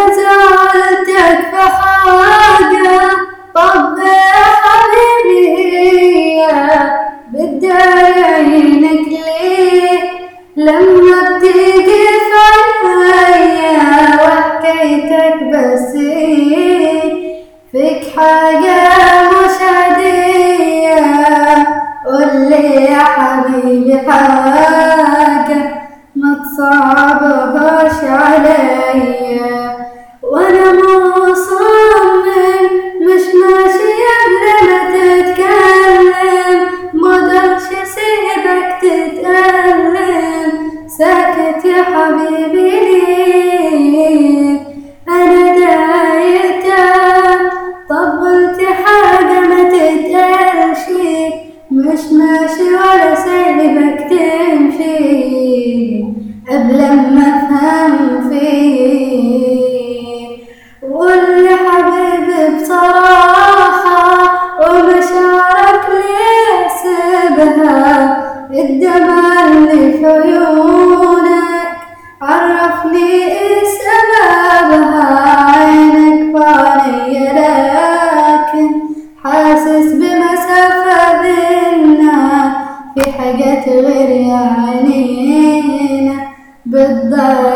سألتك في حاجة طب يا حبيبي بدي عينك ليه لما بتيجي في عينيا وحكايتك بس فيك حاجة مش عادية قولي يا حبيبي حاجة ما تصعبهاش عليا وانا مصمم مش ماشي قبل ما تتكلم مقدرش اسيبك تتألم ساكت يا حبيبي ليه انا دايتا طب قلت حاجة ما تتقالش مش ماشي ولا سايبك تمشي قبل ما افهم فيك قول لي حبيبي بصراحة ومشاعرك ليه سيبها الدمع اللي في عيونك عرفني ايه سببها عينك بعيني لكن حاسس بمسافة بينا في حاجات غير عينينا بالضبط